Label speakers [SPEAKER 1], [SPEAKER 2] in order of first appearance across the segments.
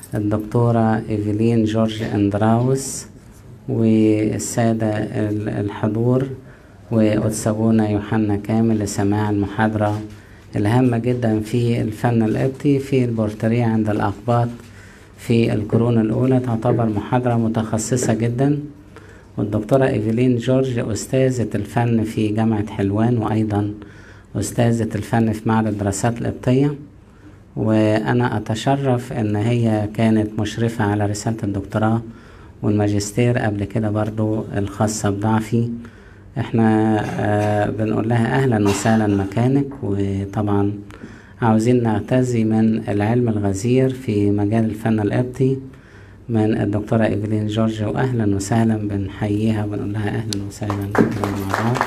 [SPEAKER 1] الدكتورة إيفلين جورج أندراوس والسادة ال- الحضور وأتسابونا يوحنا كامل لسماع المحاضرة الهامة جدا في الفن القبطي في البورتريه عند الأقباط في القرون الأولى تعتبر محاضرة متخصصة جدا والدكتورة إيفلين جورج أستاذة الفن في جامعة حلوان وأيضا أستاذة الفن في معهد الدراسات القبطية وأنا أتشرف إن هي كانت مشرفة على رسالة الدكتوراه والماجستير قبل كده برضو الخاصة بضعفي احنا آه بنقول لها أهلا وسهلا مكانك وطبعا عاوزين نعتزي من العلم الغزير في مجال الفن القبطي من الدكتورة إيفلين جورج وأهلا وسهلا بنحييها وبنقول لها أهلا وسهلا مع بعض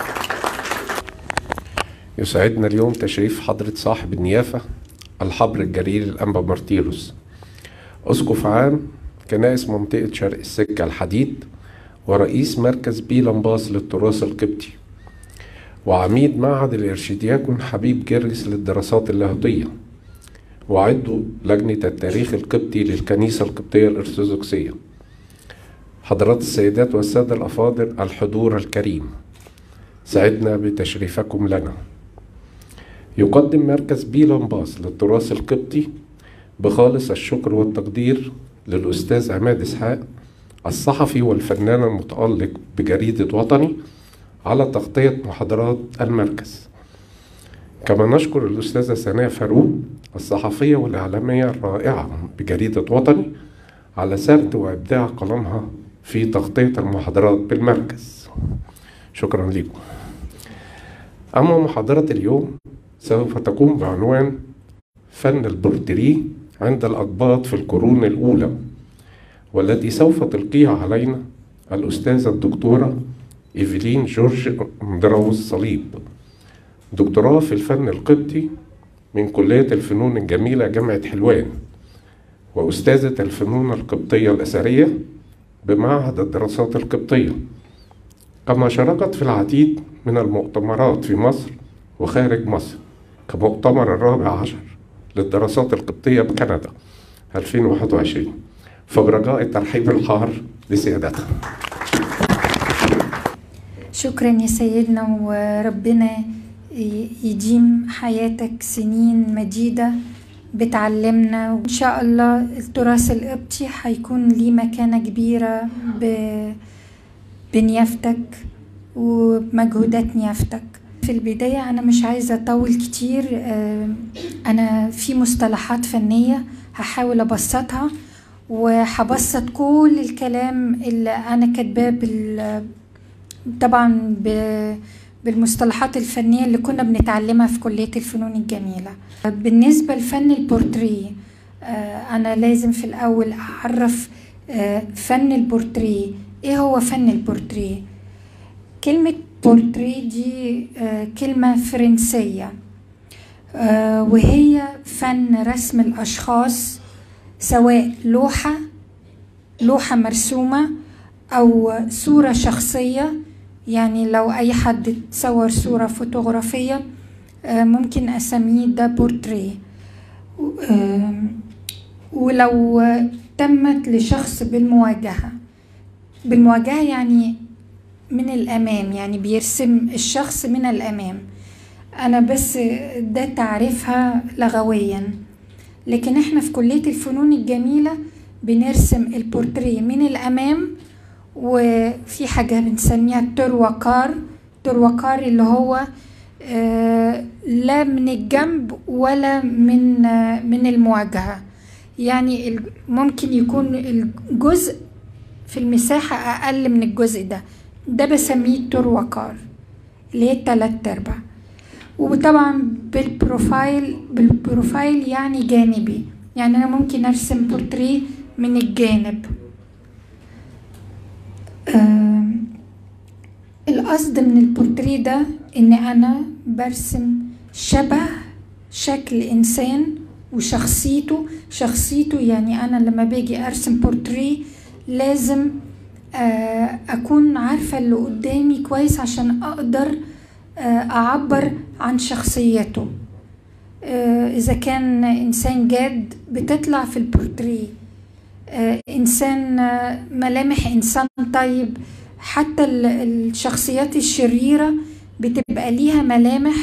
[SPEAKER 2] يسعدنا اليوم تشريف حضرة صاحب النيافة الحبر الجليل الأنبا مارتيروس أسقف عام كنائس منطقة شرق السكة الحديد ورئيس مركز بيلمباس للتراث القبطي وعميد معهد الإرشيدياكون حبيب جرجس للدراسات اللاهوتية وعضو لجنة التاريخ القبطي للكنيسة القبطية الأرثوذكسية حضرات السيدات والسادة الأفاضل الحضور الكريم سعدنا بتشريفكم لنا يقدم مركز بيلمباس للتراث القبطي بخالص الشكر والتقدير للأستاذ عماد إسحاق الصحفي والفنان المتألق بجريدة وطني على تغطية محاضرات المركز كما نشكر الأستاذة سناء فاروق الصحفية والإعلامية الرائعة بجريدة وطني على سرد وإبداع قلمها في تغطية المحاضرات بالمركز شكرا لكم أما محاضرة اليوم سوف تكون بعنوان فن البورتريه عند الأقباط في القرون الأولى والتي سوف تلقيها علينا الأستاذة الدكتورة إيفلين جورج مدروس صليب دكتوراه في الفن القبطي من كلية الفنون الجميلة جامعة حلوان وأستاذة الفنون القبطية الأثرية بمعهد الدراسات القبطية كما شاركت في العديد من المؤتمرات في مصر وخارج مصر كمؤتمر الرابع عشر للدراسات القبطية بكندا 2021 فبرجاء الترحيب الحار لسيادتها
[SPEAKER 3] شكرا يا سيدنا وربنا يديم حياتك سنين مديدة بتعلمنا وإن شاء الله التراث القبطي هيكون ليه مكانة كبيرة ب- بنيافتك ومجهودات نيافتك في البداية أنا مش عايزة أطول كتير آه، أنا في مصطلحات فنية هحاول أبسطها وهبسط كل الكلام اللي أنا كاتباه بال طبعا ب- بالمصطلحات الفنية اللي كنا بنتعلمها في كلية الفنون الجميلة بالنسبة لفن البورتريه آه، أنا لازم في الأول أعرف آه، فن البورتريه إيه هو فن البورتريه كلمة بورتريه دي آه، كلمة فرنسية آه، وهي فن رسم الأشخاص سواء لوحة لوحة مرسومة أو صورة شخصية يعني لو أي حد تصور صورة فوتوغرافية آه، ممكن أسميه ده بورتريه و- آم، ولو تمت لشخص بالمواجهة بالمواجهة يعني من الأمام يعني بيرسم الشخص من الأمام أنا بس ده تعريفها لغويا لكن احنا في كلية الفنون الجميلة بنرسم البورتريه من الأمام وفي حاجة بنسميها التروكار تروكار اللي هو آه، لا من الجنب ولا من آه، من المواجهة يعني ال- ممكن يكون الجزء في المساحة أقل من الجزء ده ده بسميه التروكار اللي هي التلات أرباع وطبعا بالبروفايل بالبروفايل يعني جانبي يعني أنا ممكن أرسم بورتريه من الجانب آم، القصد من البورتريه ده ان انا برسم شبه شكل انسان وشخصيته شخصيته يعني انا لما باجي ارسم بورتريه لازم آه، اكون عارفه اللي قدامي كويس عشان اقدر آه، اعبر عن شخصيته آه، اذا كان انسان جاد بتطلع في البورتريه إنسان ملامح إنسان طيب حتى الشخصيات الشريرة بتبقى ليها ملامح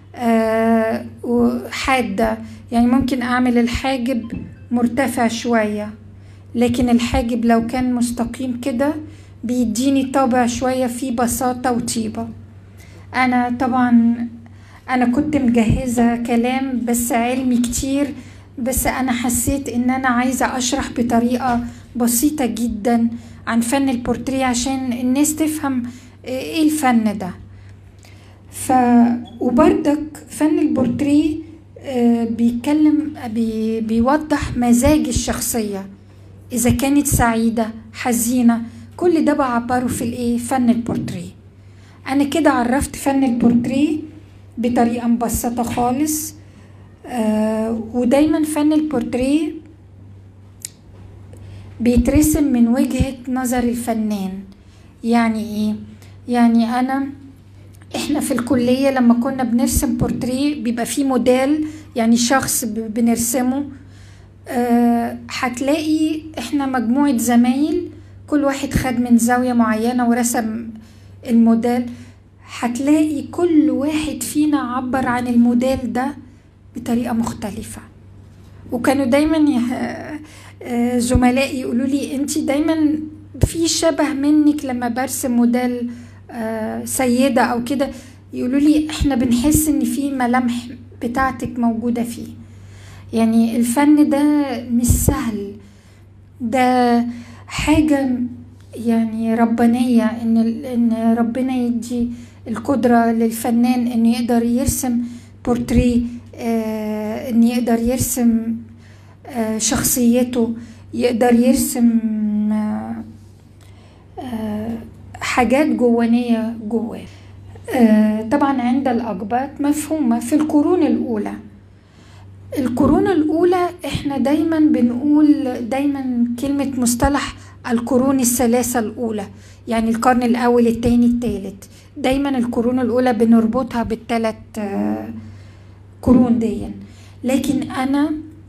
[SPEAKER 3] حادة يعني ممكن أعمل الحاجب مرتفع شوية لكن الحاجب لو كان مستقيم كده بيديني طابع شوية فيه بساطة وطيبة أنا طبعا أنا كنت مجهزة كلام بس علمي كتير بس أنا حسيت إن أنا عايزة أشرح بطريقة بسيطة جدا عن فن البورتريه عشان الناس تفهم إيه الفن ده ف وبردك فن البورتريه بيتكلم بي بيوضح مزاج الشخصية إذا كانت سعيدة حزينة كل ده بعبره في الإيه فن البورتريه أنا كده عرفت فن البورتريه بطريقة مبسطة خالص آه ودايما فن البورتريه بيترسم من وجهة نظر الفنان يعني ايه يعني انا احنا في الكلية لما كنا بنرسم بورتريه بيبقى فيه موديل يعني شخص بنرسمه أه هتلاقي احنا مجموعة زمايل كل واحد خد من زاوية معينة ورسم الموديل هتلاقي كل واحد فينا عبر عن الموديل ده بطريقة مختلفة وكانوا دايما زملائي يقولوا لي انت دايما في شبه منك لما برسم موديل سيدة او كده يقولوا لي احنا بنحس ان في ملامح بتاعتك موجودة فيه يعني الفن ده مش سهل ده حاجة يعني ربانية ان ان ربنا يدي القدرة للفنان انه يقدر يرسم بورتريه آه ان يقدر يرسم آه شخصيته يقدر يرسم آه آه حاجات جوانية جواه آه طبعا عند الأقباط مفهومة في القرون الأولى القرون الأولى احنا دايما بنقول دايما كلمة مصطلح القرون الثلاثة الأولى يعني القرن الأول التاني التالت دايما القرون الأولى بنربطها بالتلات آه قرون دي لكن أنا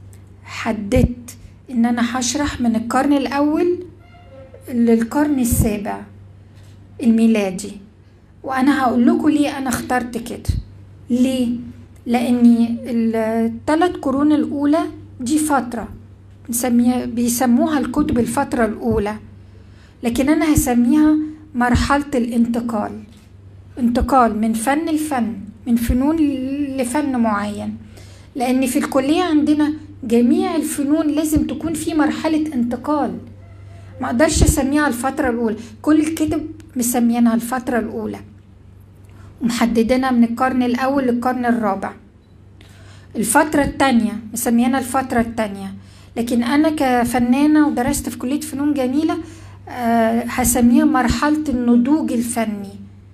[SPEAKER 3] حددت إن أنا هشرح من القرن الأول للقرن السابع الميلادي وأنا هقول لكم ليه أنا اخترت كده ليه؟ لأني الثلاث قرون الأولى دي فترة بنسميها بيسموها الكتب الفترة الأولى لكن أنا هسميها مرحلة الانتقال انتقال من فن لفن من فنون لفن معين لأن في الكلية عندنا جميع الفنون لازم تكون في مرحلة انتقال ما اقدرش اسميها الفترة الأولى كل الكتب مسمينها الفترة الأولى ومحددينها من القرن الأول للقرن الرابع الفترة التانية مسمينها الفترة التانية لكن أنا كفنانة ودرست في كلية فنون جميلة أه هسميها مرحلة النضوج الفني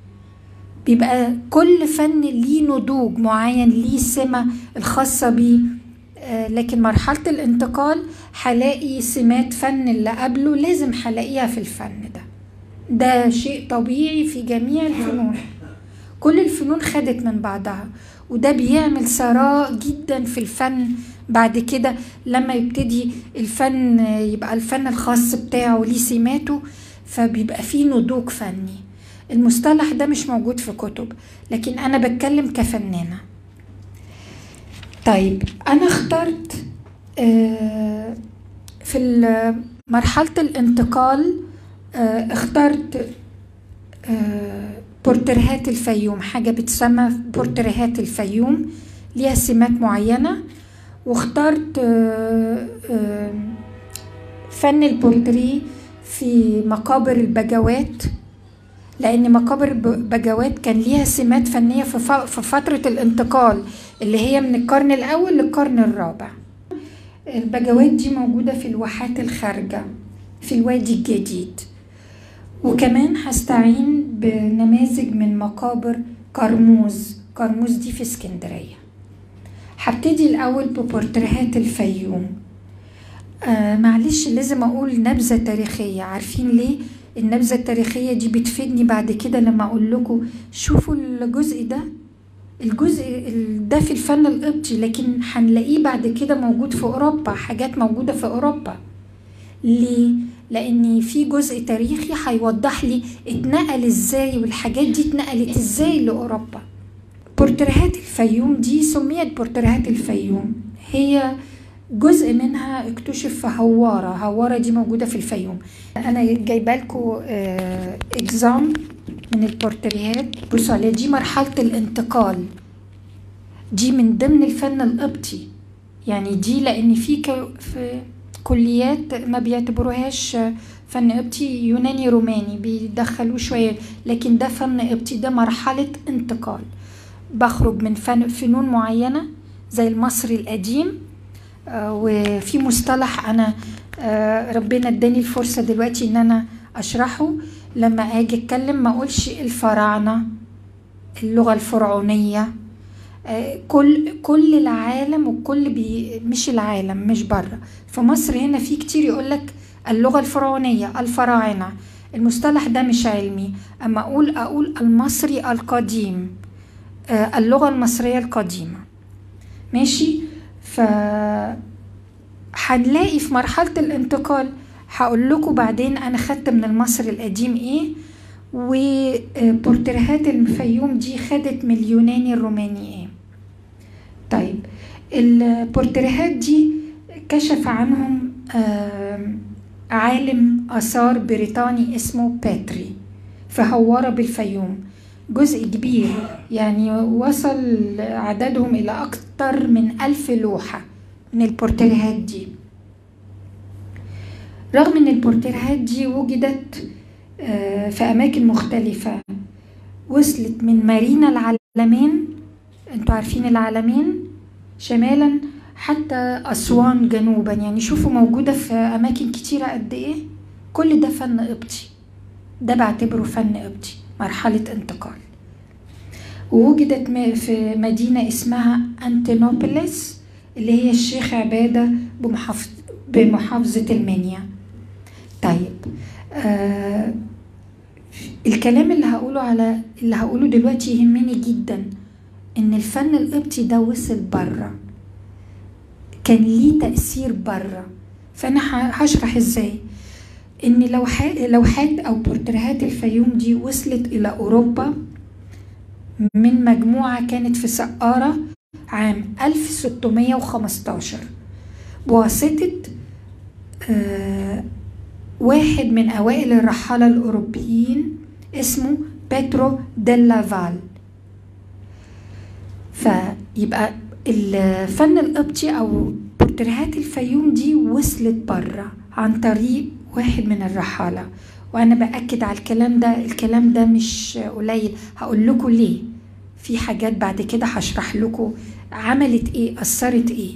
[SPEAKER 3] بيبقى كل فن ليه نضوج معين ليه سمة الخاصة بيه أه لكن مرحلة الانتقال هلاقي سمات فن اللي قبله لازم هلاقيها في الفن ده ده شيء طبيعي في جميع الفنون كل الفنون خدت من بعضها وده بيعمل ثراء جدا في الفن بعد كده لما يبتدي الفن يبقى الفن الخاص بتاعه ليه سماته فبيبقى فيه نضوج فني المصطلح ده مش موجود في كتب لكن انا بتكلم كفنانه طيب انا اخترت في مرحله الانتقال اخترت بورتريهات الفيوم حاجة بتسمى بورتريهات الفيوم ليها سمات معينة واخترت فن البورتريه في مقابر البجوات لأن مقابر البجوات كان ليها سمات فنية في فترة الانتقال اللي هي من القرن الأول للقرن الرابع البجوات دي موجودة في الواحات الخارجة في الوادي الجديد وكمان هستعين بنماذج من مقابر كرموز كرموز دي في اسكندرية هبتدي الأول ببورتريهات الفيوم آه معلش لازم أقول نبذة تاريخية عارفين ليه النبذة التاريخية دي بتفيدني بعد كده لما أقول لكم شوفوا الجزء ده الجزء ده في الفن القبطي لكن هنلاقيه بعد كده موجود في أوروبا حاجات موجودة في أوروبا ليه لان في جزء تاريخي هيوضح لي اتنقل ازاي والحاجات دي اتنقلت ازاي لاوروبا بورتريهات الفيوم دي سميت بورتريهات الفيوم هي جزء منها اكتشف في هوارة هوارة دي موجودة في الفيوم أنا جايبة لكم إكزام من البورتريهات بصوا عليها دي مرحلة الانتقال دي من ضمن الفن القبطي يعني دي لأن في, في كليات ما بيعتبروهاش فن قبطي يوناني روماني بيدخلوه شوية لكن ده فن قبطي ده مرحلة انتقال بخرج من فن فنون معينة زي المصري القديم وفي مصطلح انا ربنا اداني الفرصه دلوقتي ان انا اشرحه لما اجي اتكلم ما اقولش الفراعنه اللغه الفرعونيه كل كل العالم وكل بي مش العالم مش بره في مصر هنا في كتير يقول لك اللغه الفرعونيه الفراعنه المصطلح ده مش علمي اما اقول اقول المصري القديم اللغه المصريه القديمه ماشي ف هنلاقي في مرحلة الانتقال هقول لكم بعدين أنا خدت من المصري القديم إيه وبورتريهات الفيوم دي خدت من اليوناني الروماني إيه طيب البورتريهات دي كشف عنهم عالم آثار بريطاني اسمه باتري في هوارة بالفيوم جزء كبير يعني وصل عددهم إلى أكثر من ألف لوحة من البورتريهات دي رغم ان البورتريهات دي وجدت في اماكن مختلفة وصلت من مارينا العالمين انتوا عارفين العالمين شمالا حتى اسوان جنوبا يعني شوفوا موجودة في اماكن كتيرة قد ايه كل ده فن قبطي ده بعتبره فن قبطي مرحلة انتقال ووجدت في مدينة اسمها أنتينوبوليس اللي هي الشيخ عبادة بمحافظة, بمحافظة المنيا طيب آه الكلام اللي هقوله على اللي هقوله دلوقتي يهمني جدا ان الفن القبطي ده وصل بره كان ليه تأثير بره فانا هشرح ازاي ان لوحات لوحات او بورتريهات الفيوم دي وصلت الى اوروبا من مجموعة كانت في سقارة عام 1615 بواسطة آه واحد من أوائل الرحالة الأوروبيين اسمه بيترو ديلا فال فيبقى الفن القبطي أو بورتريهات الفيوم دي وصلت بره عن طريق واحد من الرحالة وأنا بأكد على الكلام ده الكلام ده مش قليل هقول لكم ليه في حاجات بعد كده هشرح لكم عملت ايه أثرت ايه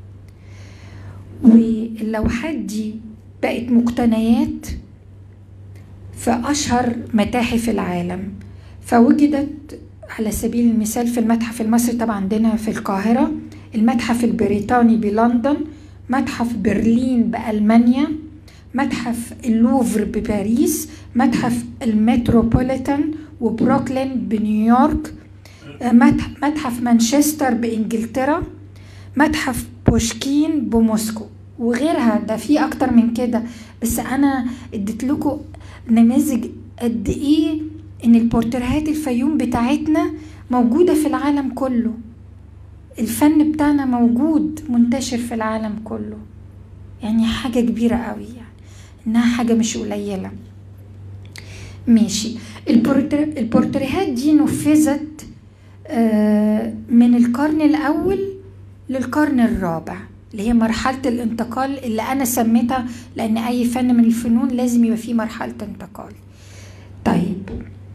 [SPEAKER 3] واللوحات دي بقت مقتنيات في أشهر متاحف العالم فوجدت على سبيل المثال في المتحف المصري طبعا عندنا في القاهرة المتحف البريطاني بلندن متحف برلين بألمانيا متحف اللوفر بباريس متحف المتروبوليتان وبروكلين بنيويورك متحف مانشستر بإنجلترا متحف بوشكين بموسكو وغيرها ده في اكتر من كده بس انا اديت لكم نماذج قد ايه ان البورتريهات الفيوم بتاعتنا موجودة في العالم كله الفن بتاعنا موجود منتشر في العالم كله يعني حاجة كبيرة قوي يعني انها حاجة مش قليلة ماشي البورتريهات دي نفذت من القرن الاول للقرن الرابع اللي هي مرحلة الانتقال اللي أنا سميتها لأن أي فن من الفنون لازم يبقى فيه مرحلة انتقال طيب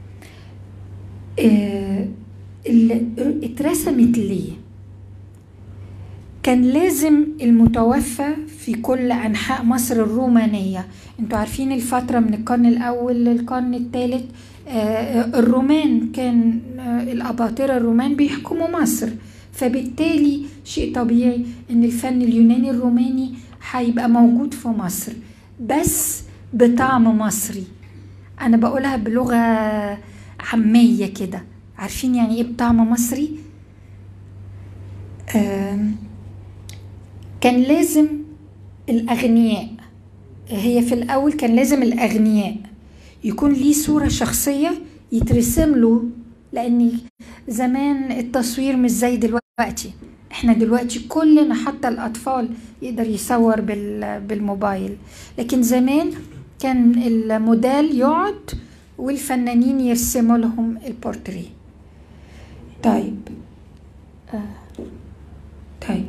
[SPEAKER 3] آه اترسمت ليه كان لازم المتوفى في كل أنحاء مصر الرومانية انتوا عارفين الفترة من القرن الأول للقرن الثالث آه الرومان كان آه الأباطرة الرومان بيحكموا مصر فبالتالي شيء طبيعي ان الفن اليوناني الروماني هيبقى موجود في مصر بس بطعم مصري انا بقولها بلغه عاميه كده عارفين يعني ايه بطعم مصري كان لازم الاغنياء هي في الأول كان لازم الأغنياء يكون ليه صورة شخصية يترسم له لأن زمان التصوير مش زي دلوقتي احنا دلوقتي كلنا حتى الأطفال يقدر يصور بالموبايل لكن زمان كان الموديل يقعد والفنانين يرسموا لهم البورتري طيب آه. طيب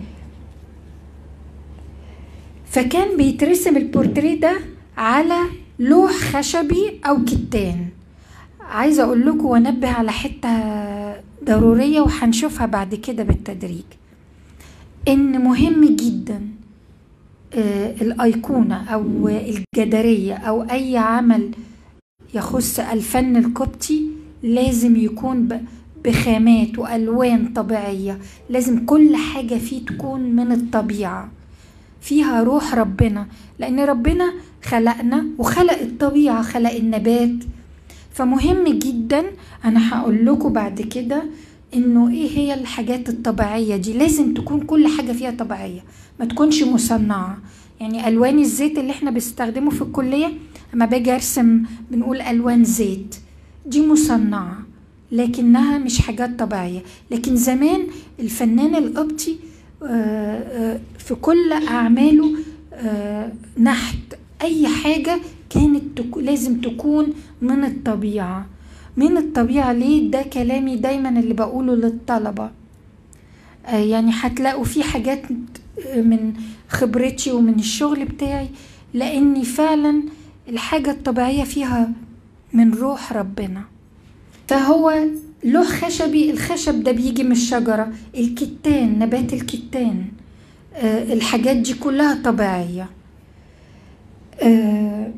[SPEAKER 3] فكان بيترسم البورتري ده على لوح خشبي او كتان عايزه اقول لكم وانبه على حته ضروريه وهنشوفها بعد كده بالتدريج ان مهم جدا آه الايقونه او الجداريه او اي عمل يخص الفن القبطي لازم يكون بخامات والوان طبيعيه لازم كل حاجه فيه تكون من الطبيعه فيها روح ربنا لان ربنا خلقنا وخلق الطبيعه خلق النبات فمهم جدا انا هقول لكم بعد كده انه ايه هي الحاجات الطبيعيه دي لازم تكون كل حاجه فيها طبيعيه ما تكونش مصنعه يعني الوان الزيت اللي احنا بنستخدمه في الكليه اما باجي ارسم بنقول الوان زيت دي مصنعه لكنها مش حاجات طبيعيه لكن زمان الفنان القبطي في كل اعماله نحت اي حاجه كانت لازم تكون من الطبيعه من الطبيعه ليه ده كلامي دايما اللي بقوله للطلبه يعني هتلاقوا في حاجات من خبرتي ومن الشغل بتاعي لاني فعلا الحاجه الطبيعيه فيها من روح ربنا فهو لوح خشبي الخشب ده بيجي من الشجرة الكتان نبات الكتان آه الحاجات دي كلها طبيعية آه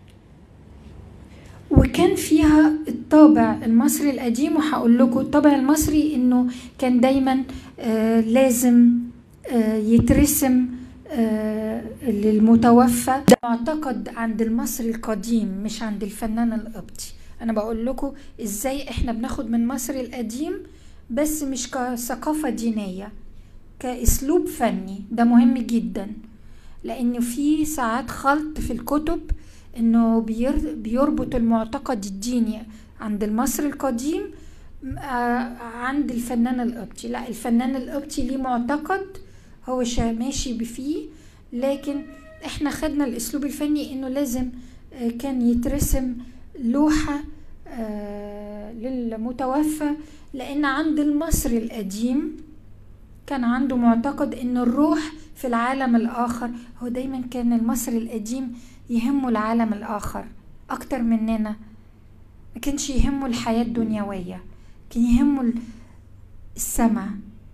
[SPEAKER 3] وكان فيها الطابع المصري القديم وهقول لكم الطابع المصري انه كان دايما آه لازم آه يترسم آه للمتوفى ده معتقد عند المصري القديم مش عند الفنان القبطي انا بقول لكم ازاي احنا بناخد من مصر القديم بس مش كثقافة دينية كاسلوب فني ده مهم جدا لان في ساعات خلط في الكتب انه بيربط المعتقد الديني عند المصري القديم عند الفنان القبطي لا الفنان القبطي ليه معتقد هو ماشي فيه لكن احنا خدنا الاسلوب الفني انه لازم كان يترسم لوحة آه للمتوفى لأن عند المصري القديم كان عنده معتقد أن الروح في العالم الآخر هو دايما كان المصري القديم يهمه العالم الآخر أكتر مننا ما كانش يهمه الحياة الدنيوية كان يهمه السماء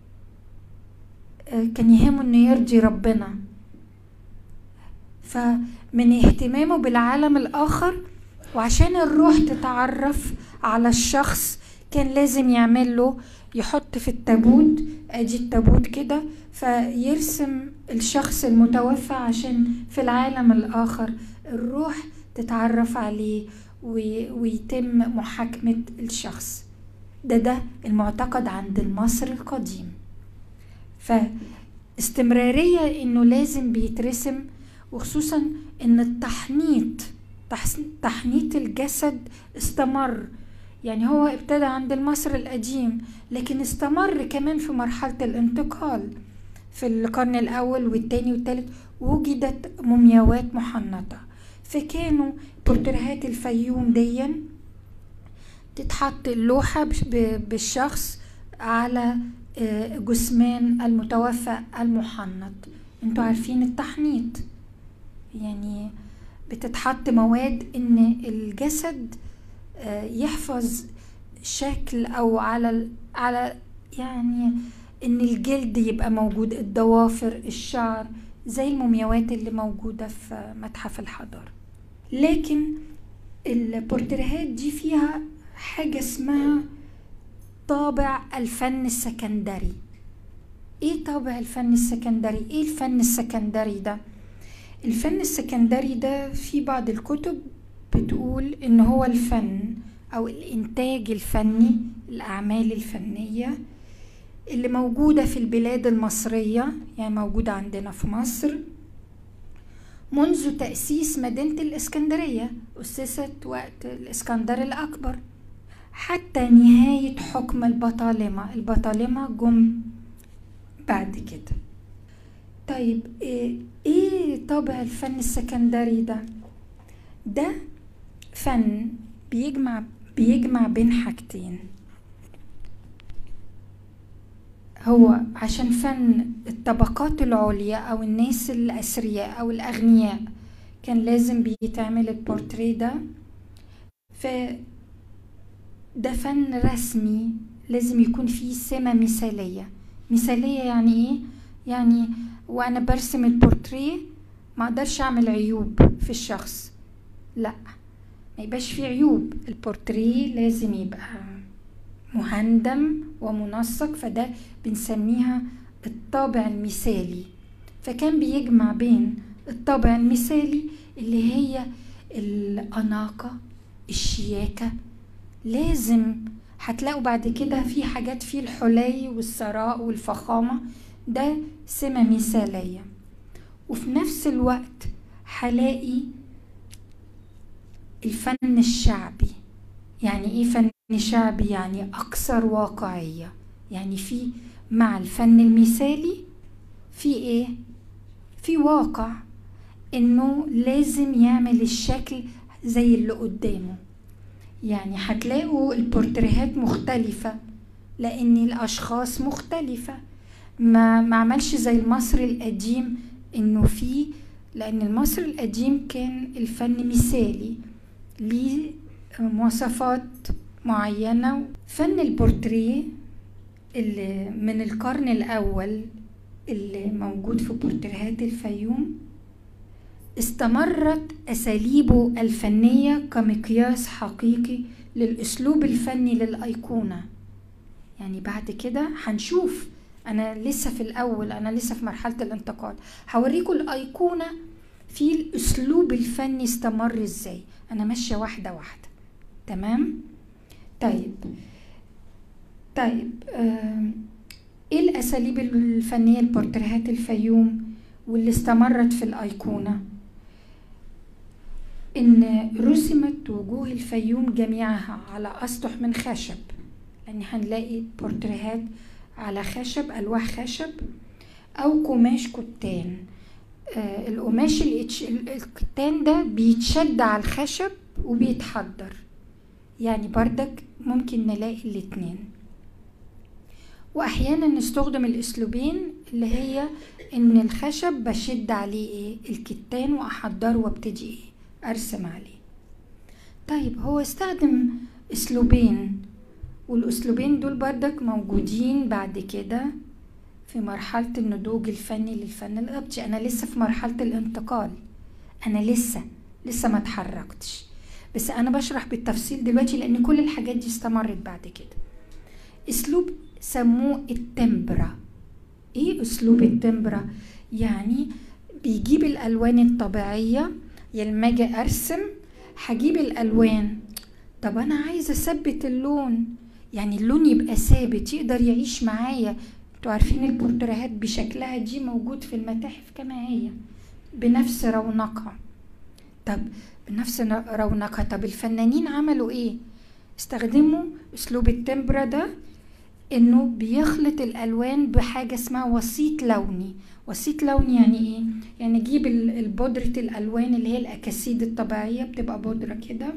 [SPEAKER 3] آه كان يهمه أنه يرضي ربنا فمن اهتمامه بالعالم الآخر وعشان الروح تتعرف على الشخص كان لازم يعمل له يحط في التابوت ادي التابوت كده فيرسم الشخص المتوفى عشان في العالم الاخر الروح تتعرف عليه ويتم محاكمة الشخص ده ده المعتقد عند المصري القديم فاستمرارية انه لازم بيترسم وخصوصا ان التحنيط تحنيط الجسد استمر يعني هو ابتدى عند المصري القديم لكن استمر كمان في مرحلة الانتقال في القرن الأول والتاني والتالت وجدت مومياوات محنطة فكانوا بورتريهات الفيوم ديا تتحط اللوحة بالشخص على جثمان المتوفى المحنط انتوا عارفين التحنيط يعني بتتحط مواد ان الجسد يحفظ شكل او على على يعني ان الجلد يبقى موجود الضوافر الشعر زي المومياوات اللي موجودة في متحف الحضارة لكن البورتريهات دي فيها حاجة اسمها طابع الفن السكندري ايه طابع الفن السكندري ايه الفن السكندري ده الفن السكندري ده في بعض الكتب بتقول ان هو الفن او الانتاج الفني الاعمال الفنيه اللي موجوده في البلاد المصريه يعني موجوده عندنا في مصر منذ تأسيس مدينة الإسكندرية أسست وقت الإسكندر الأكبر حتى نهاية حكم البطالمة البطالمة جم بعد كده طيب إيه, إيه طابع الفن السكندري ده ده فن بيجمع بيجمع بين حاجتين هو عشان فن الطبقات العليا او الناس الاثرياء او الاغنياء كان لازم بيتعمل البورتريه ده ف ده فن رسمي لازم يكون فيه سمة مثالية مثالية يعني ايه؟ يعني وانا برسم البورتريه ما اقدرش اعمل عيوب في الشخص لا ما يبقاش فيه عيوب البورتريه لازم يبقى مهندم ومنسق فده بنسميها الطابع المثالي فكان بيجمع بين الطابع المثالي اللي هي الأناقة الشياكة لازم هتلاقوا بعد كده في حاجات فيه الحلي والثراء والفخامة ده سمة مثالية وفي نفس الوقت هلاقي الفن الشعبي يعني ايه فن شعبي يعني اكثر واقعيه يعني في مع الفن المثالي في ايه في واقع انه لازم يعمل الشكل زي اللي قدامه يعني هتلاقوا البورتريهات مختلفه لان الاشخاص مختلفه ما ما عملش زي المصري القديم انه في لان المصري القديم كان الفن مثالي ليه مواصفات معينة فن البورتريه اللي من القرن الأول اللي موجود في بورتريهات الفيوم استمرت أساليبه الفنية كمقياس حقيقي للأسلوب الفني للأيقونة يعني بعد كده هنشوف أنا لسه في الأول أنا لسه في مرحلة الانتقال هوريكم الأيقونة في الأسلوب الفني استمر إزاي أنا ماشية واحدة واحدة تمام طيب طيب آه ايه الاساليب الفنيه لبورتريهات الفيوم واللي استمرت في الايقونه ان رسمت وجوه الفيوم جميعها على اسطح من خشب لان يعني هنلاقي بورتريهات على خشب الواح خشب او قماش كتان آه القماش الكتان ده بيتشد على الخشب وبيتحضر يعني بردك ممكن نلاقي الاتنين واحيانا نستخدم الاسلوبين اللي هي ان الخشب بشد عليه ايه الكتان واحضره وابتدي ايه ارسم عليه طيب هو استخدم اسلوبين والاسلوبين دول بردك موجودين بعد كده في مرحلة النضوج الفني للفن القبطي أنا لسه في مرحلة الانتقال أنا لسه لسه ما اتحركتش بس انا بشرح بالتفصيل دلوقتي لان كل الحاجات دي استمرت بعد كده اسلوب سموه التمبرا ايه اسلوب التمبرا يعني بيجيب الالوان الطبيعيه يعني لما اجي ارسم هجيب الالوان طب انا عايزه اثبت اللون يعني اللون يبقى ثابت يقدر يعيش معايا انتوا عارفين البورتريهات بشكلها دي موجود في المتاحف كما هي بنفس رونقها طب بنفس رونقها طب الفنانين عملوا ايه استخدموا اسلوب التمبرا ده انه بيخلط الالوان بحاجه اسمها وسيط لوني وسيط لوني يعني ايه يعني نجيب البودرة الالوان اللي هي الاكاسيد الطبيعيه بتبقى بودره كده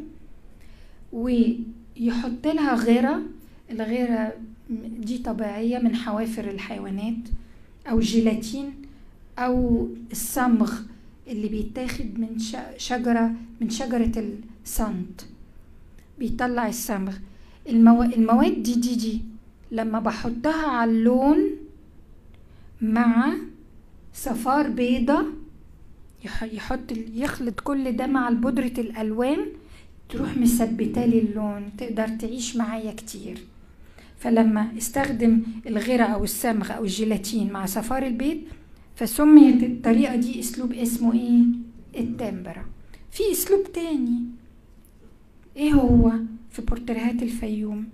[SPEAKER 3] ويحط لها غيره الغيره دي طبيعيه من حوافر الحيوانات او جيلاتين او الصمغ اللي بيتاخد من شجرة من شجرة الصمت بيطلع الصمغ المو... المواد دي دي دي لما بحطها على اللون مع صفار بيضة يحط يخلط كل ده مع بودرة الألوان تروح مثبتالي اللون تقدر تعيش معايا كتير فلما استخدم الغيرة أو الصمغ أو الجيلاتين مع صفار البيض فسميت الطريقة دي اسلوب اسمه ايه التمبرة في اسلوب تاني ايه هو في بورتريهات الفيوم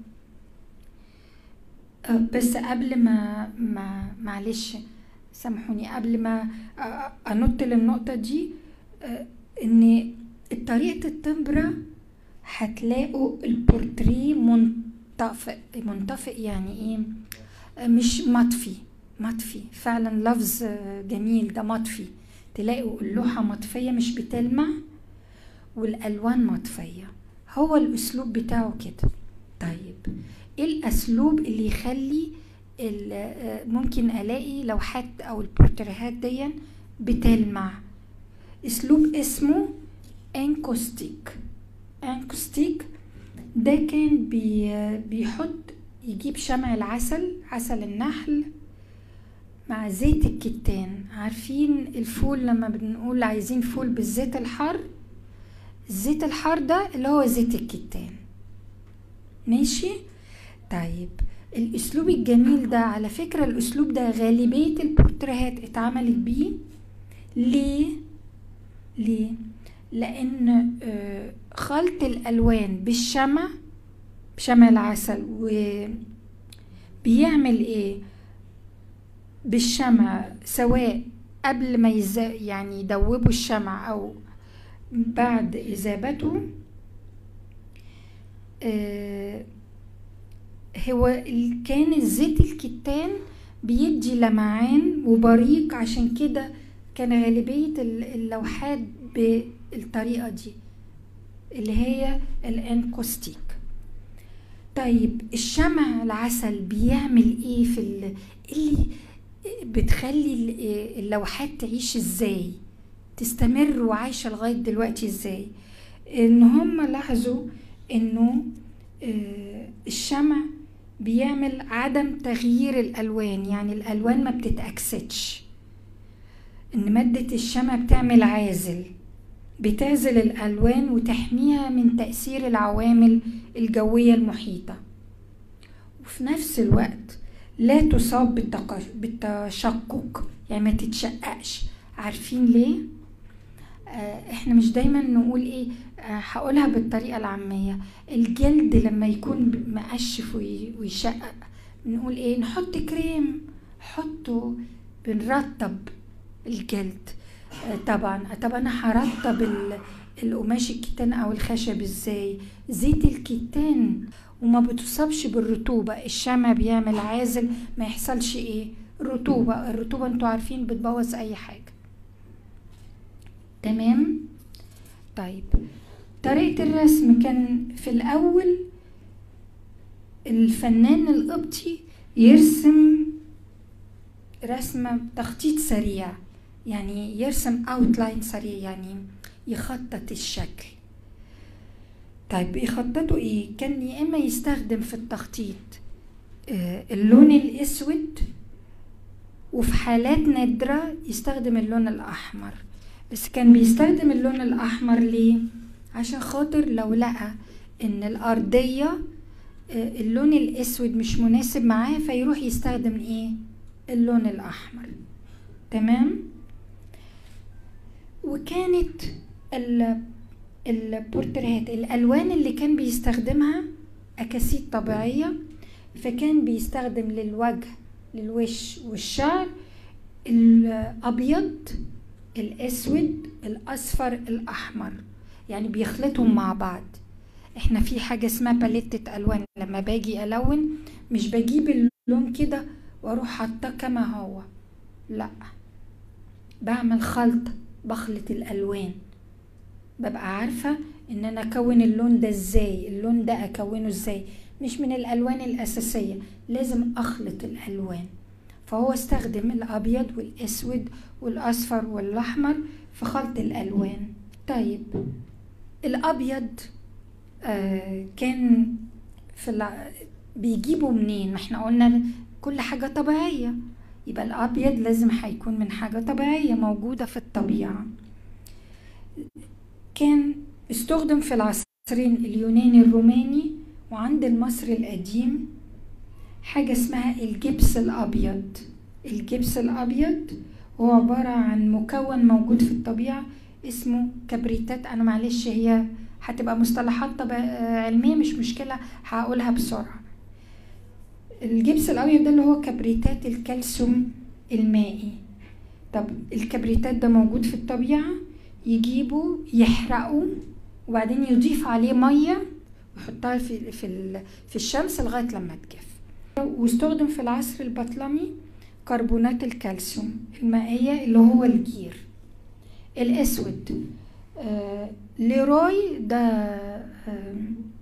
[SPEAKER 3] أه بس قبل ما ما معلش سامحوني قبل ما انط للنقطة دي آه، ان طريقة التمبرة هتلاقوا البورتريه منطفئ منطفئ يعني ايه آه، مش مطفي مطفي فعلا لفظ آه، جميل ده مطفي تلاقوا اللوحة مطفية مش بتلمع والألوان مطفية هو الأسلوب بتاعه كده طيب ايه الأسلوب اللي يخلي ال- آه، ممكن ألاقي لوحات أو البورتريهات دي بتلمع أسلوب اسمه انكوستيك انكوستيك ده كان بي بيحط يجيب شمع العسل عسل النحل مع زيت الكتان عارفين الفول لما بنقول عايزين فول بالزيت الحار الزيت الحار ده اللي هو زيت الكتان ماشي طيب الاسلوب الجميل ده على فكرة الاسلوب ده غالبية البورتريهات اتعملت بيه ليه ليه لان آه، خلط الالوان بالشمع بشمع العسل وبيعمل ايه بالشمع سواء قبل ما يز... يعني يدوبوا الشمع او بعد اذابته آه، هو ال- كان الزيت الكتان بيدي لمعان وبريق عشان كده كان غالبية ال- اللوحات بالطريقة دي اللي هي الانكوستيك طيب الشمع العسل بيعمل ايه في ال- اللي بتخلي ال- اللوحات تعيش ازاي تستمر وعايشة لغاية دلوقتي ازاي ان هم لاحظوا انه آه، الشمع بيعمل عدم تغيير الالوان يعني الالوان ما بتتاكسدش ان مادة الشمع بتعمل عازل بتعزل الالوان وتحميها من تأثير العوامل الجوية المحيطة وفي نفس الوقت لا تصاب بالتق- بالتشقق يعني ما تتشققش عارفين ليه آه، احنا مش دايما نقول ايه آه، هقولها بالطريقة العامية الجلد لما يكون مقشف وي- ويشقق نقول ايه نحط كريم حطه بنرطب الجلد آه، طبعا طب انا هرطب ال- القماش الكتان او الخشب ازاي زيت الكتان وما بتصابش بالرطوبة الشمع بيعمل عازل ما يحصلش ايه رطوبة الرطوبة انتوا عارفين بتبوظ اي حاجة تمام طيب طريقة الرسم كان في الأول الفنان القبطي يرسم رسمة تخطيط سريع يعني يرسم اوتلاين سريع يعني يخطط الشكل طيب يخططوا ايه كان يا اما يستخدم في التخطيط آه، اللون الاسود وفي حالات نادرة يستخدم اللون الأحمر بس كان بيستخدم اللون الأحمر ليه؟ عشان خاطر لو لقى إن الأرضية آه، اللون الأسود مش مناسب معاه فيروح يستخدم إيه؟ اللون الأحمر تمام؟ وكانت ال- البورتريهات الألوان اللي كان بيستخدمها أكاسيد طبيعية فكان بيستخدم للوجه للوش والشعر الأبيض الأسود الأصفر الأحمر يعني بيخلطهم مع بعض احنا في حاجة اسمها باليتة ألوان لما باجي ألون مش بجيب اللون كده واروح حاطاه كما هو لا بعمل خلط بخلط الألوان ببقى عارفة ان انا اكون اللون ده ازاي اللون ده اكونه ازاي مش من الالوان الاساسية لازم اخلط الالوان فهو استخدم الابيض والاسود والاصفر والاحمر في خلط الالوان طيب الابيض آه كان في الع... بيجيبوا منين ما احنا قلنا كل حاجة طبيعية يبقى الابيض لازم هيكون من حاجة طبيعية موجودة في الطبيعة كان استخدم في العصرين اليوناني الروماني وعند المصري القديم حاجة اسمها الجبس الأبيض الجبس الأبيض هو عبارة عن مكون موجود في الطبيعة اسمه كبريتات أنا معلش هي هتبقى مصطلحات طب علمية مش مشكلة هقولها بسرعة الجبس الأبيض ده اللي هو كبريتات الكالسيوم المائي طب الكبريتات ده موجود في الطبيعة يجيبوا يحرقوا وبعدين يضيف عليه ميه ويحطها في في ال- في الشمس لغايه لما تجف واستخدم في العصر البطلمي كربونات الكالسيوم المائية اللي هو الجير الأسود آه ليروي ده آه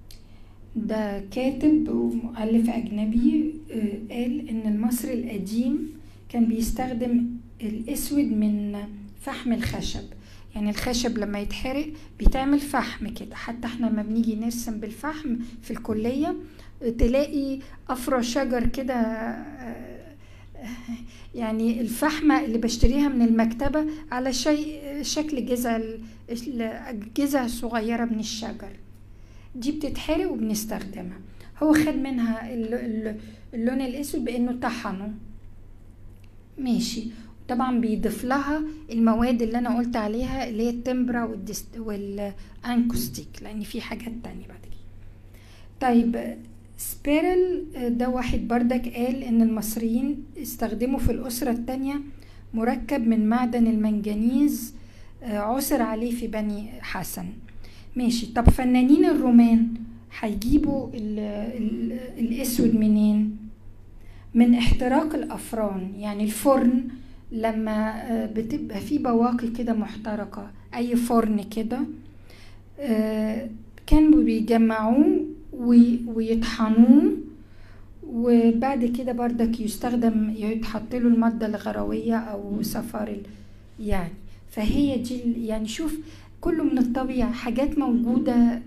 [SPEAKER 3] ده كاتب ومؤلف أجنبي آه قال إن المصري القديم كان بيستخدم الأسود من فحم الخشب يعني الخشب لما يتحرق بيتعمل فحم كده حتى احنا لما بنيجي نرسم بالفحم في الكلية تلاقي أفرع شجر كده آه، يعني الفحمة اللي بشتريها من المكتبة على شيء شكل جذع ال- ال- جذع صغيرة من الشجر دي بتتحرق وبنستخدمها هو خد منها ال- ال- اللون الأسود بأنه طحنه ماشي طبعا بيضيف لها المواد اللي انا قلت عليها اللي هي التمبرا والديست والانكوستيك لان في حاجات تانية بعد كده طيب سبيرل ده واحد بردك قال ان المصريين استخدموا في الاسرة التانية مركب من معدن المنجنيز آه، عثر عليه في بني حسن ماشي طب فنانين الرومان هيجيبوا ال- ال- الاسود منين من احتراق الافران يعني الفرن لما آه، بتبقى فيه بواقي كده محترقة اي فرن كده آه، كانوا بيجمعوه وي- ويطحنوه وبعد كده بردك يستخدم يتحط له المادة الغروية أو صفار ال- يعني فهي دي ال- يعني شوف كله من الطبيعة حاجات موجودة آه،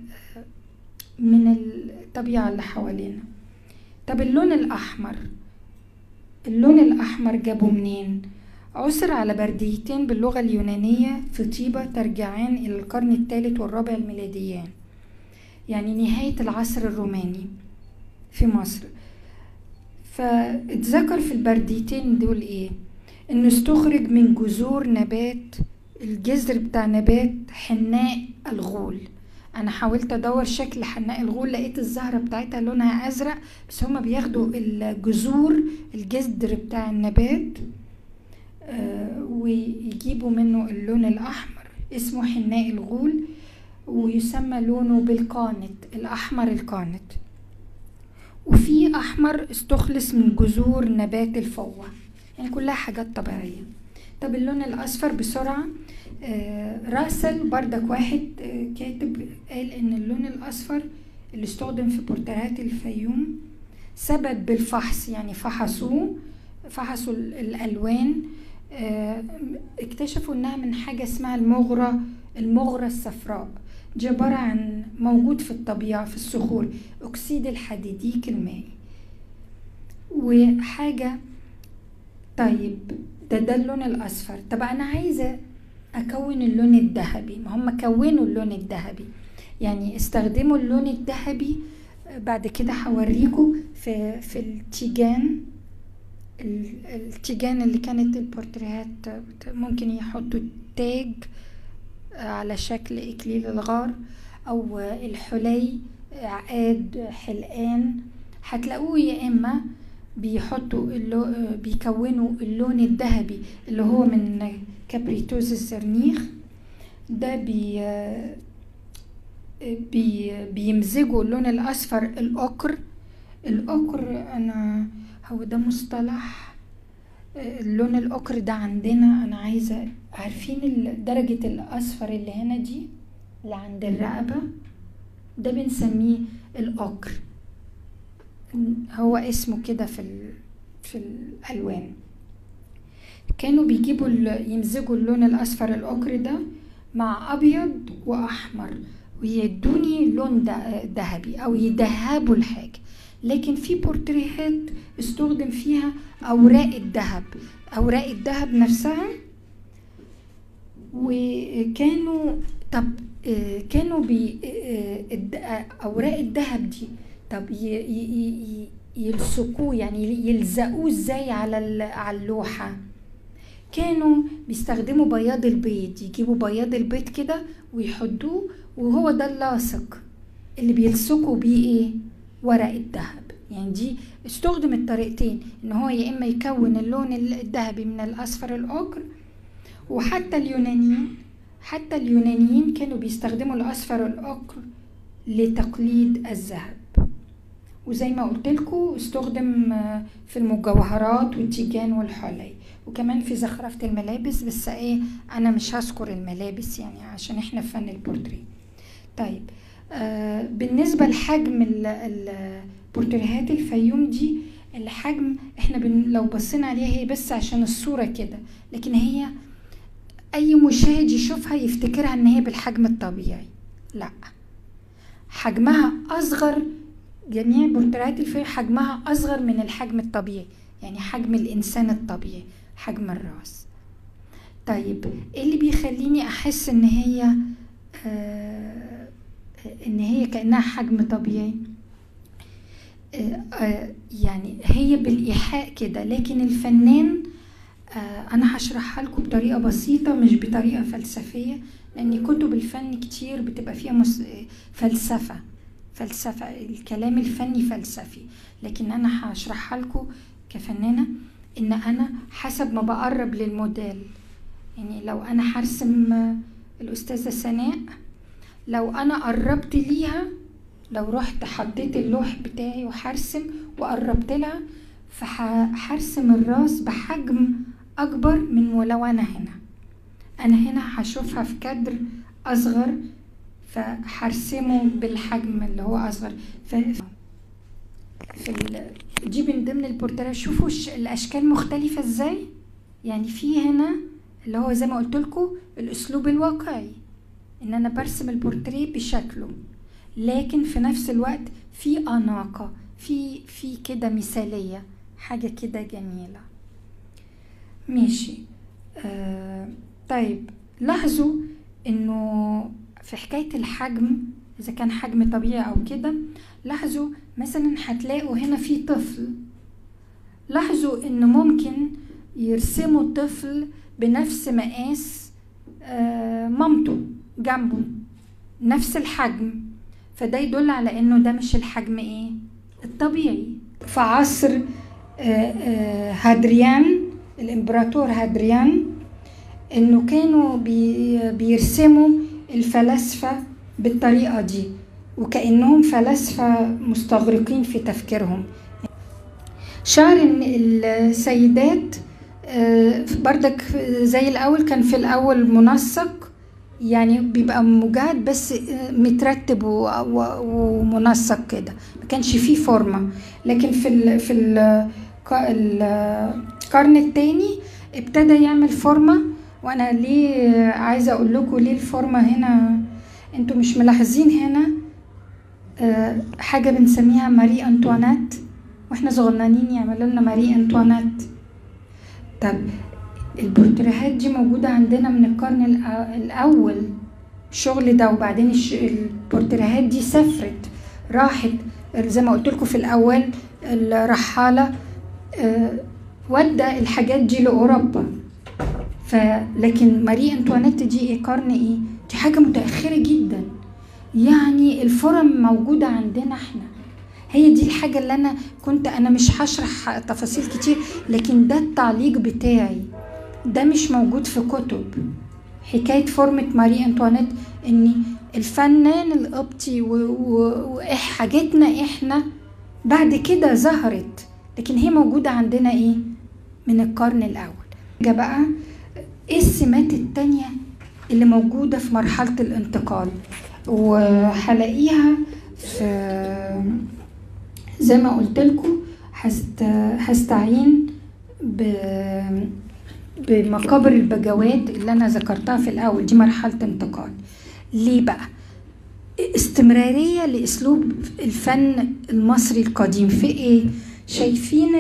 [SPEAKER 3] من الطبيعة اللي حوالينا طب اللون الأحمر اللون الأحمر جابه منين؟ عثر على برديتين باللغة اليونانية في طيبة ترجعان إلى القرن الثالث والرابع الميلاديان يعني نهاية العصر الروماني في مصر فاتذكر في البرديتين دول ايه انه استخرج من جذور نبات الجذر بتاع نبات حناء الغول انا حاولت ادور شكل حناء الغول لقيت الزهرة بتاعتها لونها ازرق بس هما بياخدوا الجذور الجذر بتاع النبات آه، ويجيبوا منه اللون الاحمر اسمه حناء الغول ويسمى لونه بالقانت الأحمر القانت وفي أحمر استخلص من جذور نبات الفوة يعني كلها حاجات طبيعية طب اللون الأصفر بسرعة آه، راسل بردك واحد آه، كاتب قال إن اللون الأصفر اللي استخدم في بورتريهات الفيوم ثبت بالفحص يعني فحصوه فحصوا ال- الألوان آه، اكتشفوا إنها من حاجة اسمها المغرة المغرة الصفراء دي عبارة عن موجود في الطبيعة في الصخور أكسيد الحديديك المائي وحاجة طيب ده ده اللون الأصفر طب أنا عايزة أكون اللون الذهبي ما هم كونوا اللون الذهبي يعني استخدموا اللون الذهبي بعد كده هوريكم في في التيجان ال- التيجان اللي كانت البورتريهات ممكن يحطوا تاج على شكل إكليل الغار أو الحلي عقاد حلقان هتلاقوه يا إما بيحطوا اللو بيكونوا اللون الذهبي اللي هو من كبريتوز الزرنيخ ده بي بي بيمزجوا اللون الأصفر الأكر الأكر أنا هو ده مصطلح اللون الأكر ده عندنا أنا عايزة عارفين ال- درجة الأصفر اللي هنا دي اللي عند الرقبة ده بنسميه الأكر هو اسمه كده في ال... في الألوان كانوا بيجيبوا ال... يمزجوا اللون الأصفر الأكر ده مع أبيض وأحمر ويدوني لون ده- ذهبي أو يدهبوا الحاجة لكن في بورتريهات استخدم فيها أوراق الذهب أوراق الذهب نفسها وكانوا طب آه، كانوا بي آه، الد- آه، أوراق الذهب دي طب ي- ي- ي- يلصقوه يعني يلزقوه ازاي على ال- على اللوحة كانوا بيستخدموا بياض البيض يجيبوا بياض البيض كده ويحطوه وهو ده اللاصق اللي بيلصقوا بيه ايه ورق الذهب يعني دي استخدم الطريقتين ان هو يا اما يكون اللون الذهبي من الاصفر الاكر وحتى اليونانيين حتى اليونانيين كانوا بيستخدموا الأصفر والأقر لتقليد الذهب وزي ما قلت لكم استخدم في المجوهرات والتيجان والحلي وكمان في زخرفة الملابس بس ايه انا مش هذكر الملابس يعني عشان احنا في فن البورتري طيب آه بالنسبة لحجم البورتريهات الفيوم دي الحجم احنا بن لو بصينا عليها هي بس عشان الصورة كده لكن هي اي مشاهد يشوفها يفتكرها ان هي بالحجم الطبيعي لا حجمها اصغر جميع بورتريهات الفيل حجمها أصغر من الحجم الطبيعي يعني حجم الإنسان الطبيعي حجم الرأس طيب ايه اللي بيخليني احس ان هي آه ان هي كانها حجم طبيعي آه آه يعني هي بالايحاء كده لكن الفنان آه انا هشرحها لكم بطريقه بسيطه مش بطريقه فلسفيه لان كتب الفن كتير بتبقى فيها مس... فلسفه فلسفة الكلام الفني فلسفي لكن أنا هشرحها لكم كفنانة إن أنا حسب ما بقرب للموديل يعني لو أنا هرسم الأستاذة سناء لو أنا قربت ليها لو رحت حطيت اللوح بتاعي وهرسم وقربت لها فهرسم الراس بحجم أكبر من ولو أنا هنا أنا هنا هشوفها في كادر أصغر فهرسمه بالحجم اللي هو اصغر ف في ال... دي من ضمن البورتريه شوفوا الاشكال مختلفه ازاي يعني في هنا اللي هو زي ما قلت لكم الاسلوب الواقعي ان انا برسم البورتريه بشكله لكن في نفس الوقت في اناقه في في كده مثاليه حاجه كده جميله ماشي آه طيب لاحظوا انه في حكاية الحجم إذا كان حجم طبيعي أو كده لاحظوا مثلا هتلاقوا هنا في طفل لاحظوا إن ممكن يرسموا الطفل بنفس مقاس آه مامته جنبه نفس الحجم فده يدل على إنه ده مش الحجم إيه الطبيعي في عصر آه آه هادريان الإمبراطور هادريان إنه كانوا بي بيرسموا الفلاسفة بالطريقة دي وكأنهم فلاسفة مستغرقين في تفكيرهم شعر إن السيدات بردك زي الأول كان في الأول منسق يعني بيبقى مجهد بس مترتب ومنسق كده ما كانش فيه فورمة لكن في ال في ال القرن التاني ابتدى يعمل فورمه وانا ليه عايزه اقول لكم ليه الفورمه هنا انتوا مش ملاحظين هنا أه حاجه بنسميها ماري انطوانيت واحنا صغننين يعملوا لنا ماري انطوانيت طب البورتريهات دي موجوده عندنا من القرن الاول الشغل ده وبعدين البورتريهات دي سافرت راحت زي ما قلت لكم في الاول الرحاله أه ودى الحاجات دي لاوروبا فلكن ماري انطوانيت دي ايه قرن ايه دي حاجه متاخره جدا يعني الفرم موجوده عندنا احنا هي دي الحاجه اللي انا كنت انا مش هشرح تفاصيل كتير لكن ده التعليق بتاعي ده مش موجود في كتب حكايه فورمه ماري انطوانيت ان الفنان القبطي وحاجتنا احنا بعد كده ظهرت لكن هي موجوده عندنا ايه من القرن الاول جا بقى ايه السمات التانية اللي موجودة في مرحلة الانتقال وهلاقيها في زي ما قلت لكم هست... هستعين ب... بمقابر البجوات اللي انا ذكرتها في الاول دي مرحلة انتقال ليه بقى استمرارية لاسلوب الفن المصري القديم في ايه شايفين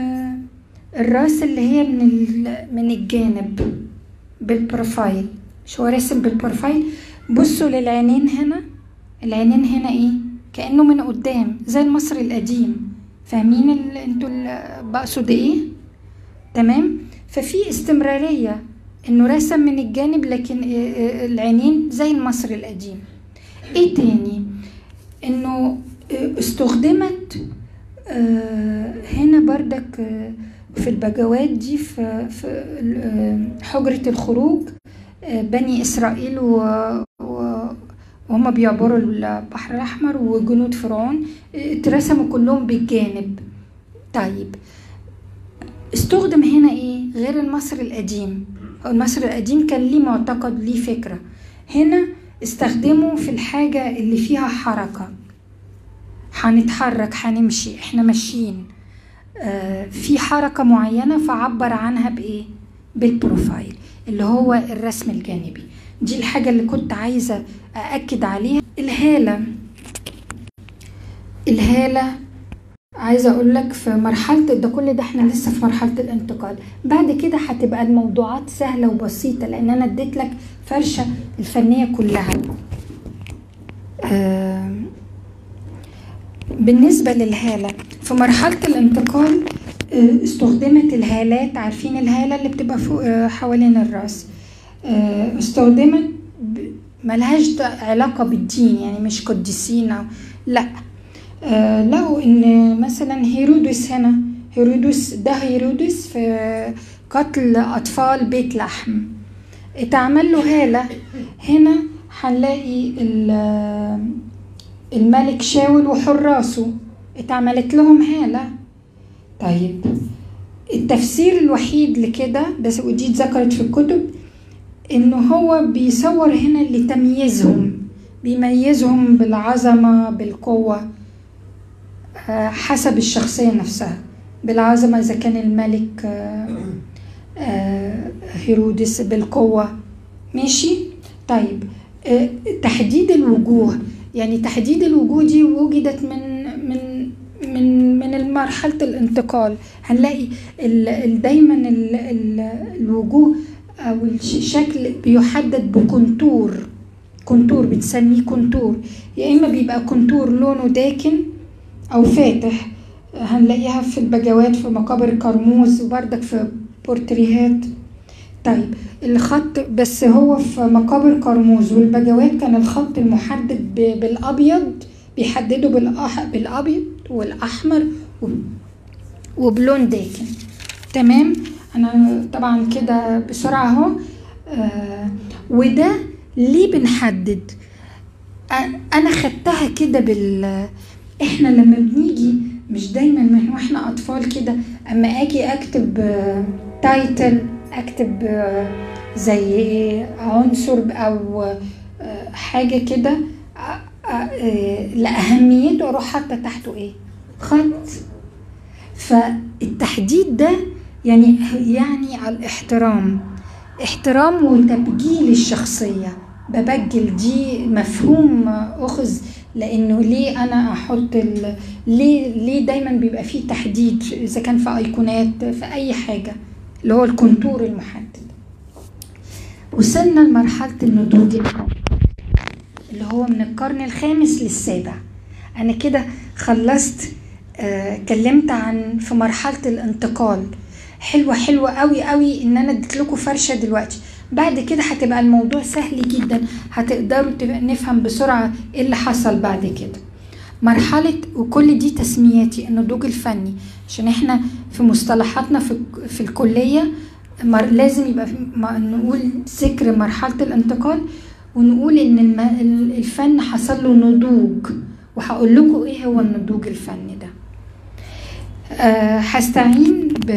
[SPEAKER 3] الراس اللي هي من من الجانب بالبروفايل مش هو راسم بالبروفايل بصوا للعينين هنا العينين هنا ايه كانه من قدام زي المصري القديم فاهمين ال... انتوا ال... بقصد ايه تمام ففي استمراريه انه رسم من الجانب لكن العينين زي المصري القديم ايه تاني انه استخدمت هنا بردك في البجوات دي في, في حجرة الخروج بني إسرائيل و... و... وهم بيعبروا البحر الأحمر وجنود فرعون اترسموا كلهم بالجانب طيب استخدم هنا ايه غير المصري القديم هو المصري القديم كان ليه معتقد ليه فكرة هنا استخدمه في الحاجة اللي فيها حركة هنتحرك هنمشي احنا ماشيين آه في حركة معينة فعبر عنها بإيه بالبروفايل اللي هو الرسم الجانبي دي الحاجة اللي كنت عايزة أأكد عليها الهالة الهالة عايزة أقول لك في مرحلة ده كل ده احنا لسه في مرحلة الانتقال بعد كده هتبقى الموضوعات سهلة وبسيطة لأن أنا اديت لك فرشة الفنية كلها آه بالنسبة للهالة في مرحلة الانتقال آه استخدمت الهالات عارفين الهالة اللي بتبقى فوق آه حوالين الراس استخدمت ملهاش علاقة بالدين يعني مش قديسين أو لا آه لقوا ان مثلا هيرودس هنا هيرودس ده هيرودس في قتل اطفال بيت لحم اتعمل له هالة هنا هنلاقي الملك شاول وحراسه اتعملت لهم هالة طيب التفسير الوحيد لكده بس ودي اتذكرت في الكتب انه هو بيصور هنا لتمييزهم بيميزهم بالعظمة بالقوة حسب الشخصية نفسها بالعظمة إذا كان الملك هيرودس بالقوة ماشي طيب تحديد الوجوه يعني تحديد الوجوه دي وجدت من من من من مرحلة الانتقال هنلاقي ال دايما ال ال الوجوه أو الشكل بيحدد بكونتور كونتور بتسميه كونتور يا إما بيبقى كونتور لونه داكن او فاتح هنلاقيها في البجوات في مقابر كرموز وبردك في بورتريهات طيب الخط بس هو في مقابر كرموز والبجوات كان الخط المحدد بالابيض بيحدده بالابيض والاحمر وبلون داكن تمام انا طبعا كده بسرعه اهو آه وده ليه بنحدد انا خدتها كده بال احنا لما بنيجي مش دايما من واحنا اطفال كده اما اجي اكتب تايتل اكتب زي عنصر او حاجة كده لأهميته أروح حاطة تحته إيه؟ خط فالتحديد ده يعني يعني على الاحترام احترام وتبجيل الشخصية ببجل دي مفهوم أخذ لانه ليه انا احط ال... ليه ليه دايما بيبقى فيه تحديد اذا كان في ايقونات في اي حاجه اللي هو الكونتور المحدد وصلنا لمرحله النضوج اللي هو من القرن الخامس للسابع انا كده خلصت آه كلمت عن في مرحله الانتقال حلوه حلوه قوي قوي ان انا اديت لكم فرشه دلوقتي بعد كده هتبقى الموضوع سهل جدا هتقدروا نفهم بسرعة ايه اللي حصل بعد كده مرحلة وكل دي تسمياتي النضوج الفني عشان احنا في مصطلحاتنا في, في الكلية لازم يبقى نقول ذكر مرحلة الانتقال ونقول ان الفن حصل له نضوج وهقول لكم ايه هو النضوج الفني ده هستعين ب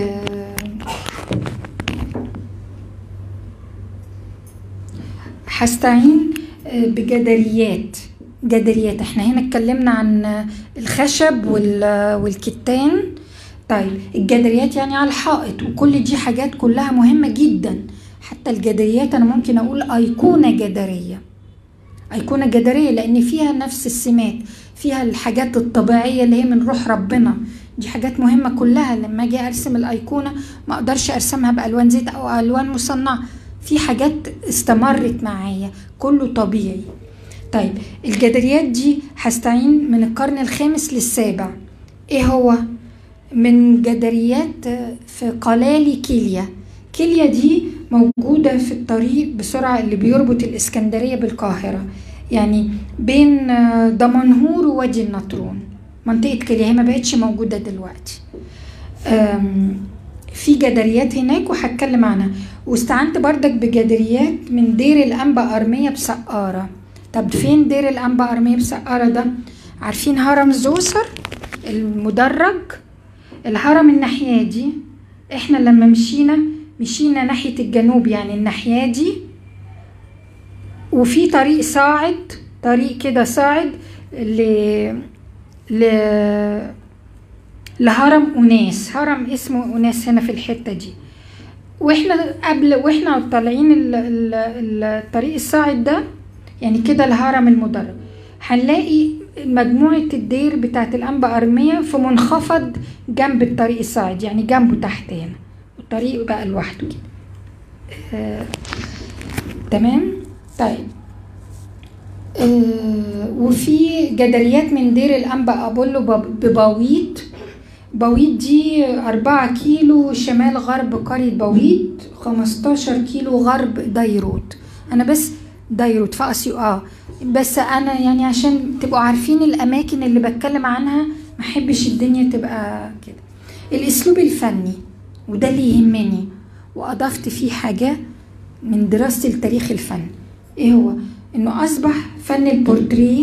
[SPEAKER 3] هستعين بجدريات جدريات احنا هنا اتكلمنا عن الخشب والكتان طيب الجدريات يعني على الحائط وكل دي حاجات كلها مهمة جدا حتى الجدريات انا ممكن اقول ايقونة جدرية ايقونة جدرية لان فيها نفس السمات فيها الحاجات الطبيعية اللي هي من روح ربنا دي حاجات مهمة كلها لما اجي ارسم الايقونة ما اقدرش ارسمها بالوان زيت او الوان مصنعة في حاجات استمرت معايا كله طبيعي طيب الجدريات دي هستعين من القرن الخامس للسابع ايه هو من جدريات في قلالي كيليا كيليا دي موجودة في الطريق بسرعة اللي بيربط الإسكندرية بالقاهرة يعني بين دمنهور ووادي النطرون منطقة كيليا هي ما بقتش موجودة دلوقتي في جدريات هناك وهتكلم عنها واستعنت بردك بجدريات من دير الأنبا أرمية بسقارة طب فين دير الأنبا أرمية بسقارة ده عارفين هرم زوسر المدرج الهرم الناحية دي احنا لما مشينا مشينا ناحية الجنوب يعني الناحية دي وفي طريق صاعد طريق كده صاعد ل ل لهرم أناس هرم اسمه أناس هنا في الحتة دي واحنا قبل واحنا طالعين ال- ال- ال- الطريق الصاعد ده يعني كده الهرم المدرج هنلاقي مجموعة الدير بتاعت الأنبا أرمية في منخفض جنب الطريق الصاعد يعني جنبه تحت هنا الطريق بقى لوحده كده آه، تمام طيب آه، وفي جدليات من دير الأنبا أبولو بب- بباويت باويت دي أربعة كيلو شمال غرب قرية باويت خمستاشر كيلو غرب ديروت أنا بس ديروت في أسيو آه بس أنا يعني عشان تبقوا عارفين الأماكن اللي بتكلم عنها محبش الدنيا تبقى كده الأسلوب الفني وده اللي يهمني وأضفت فيه حاجة من دراستي لتاريخ الفن إيه هو؟ إنه أصبح فن البورتريه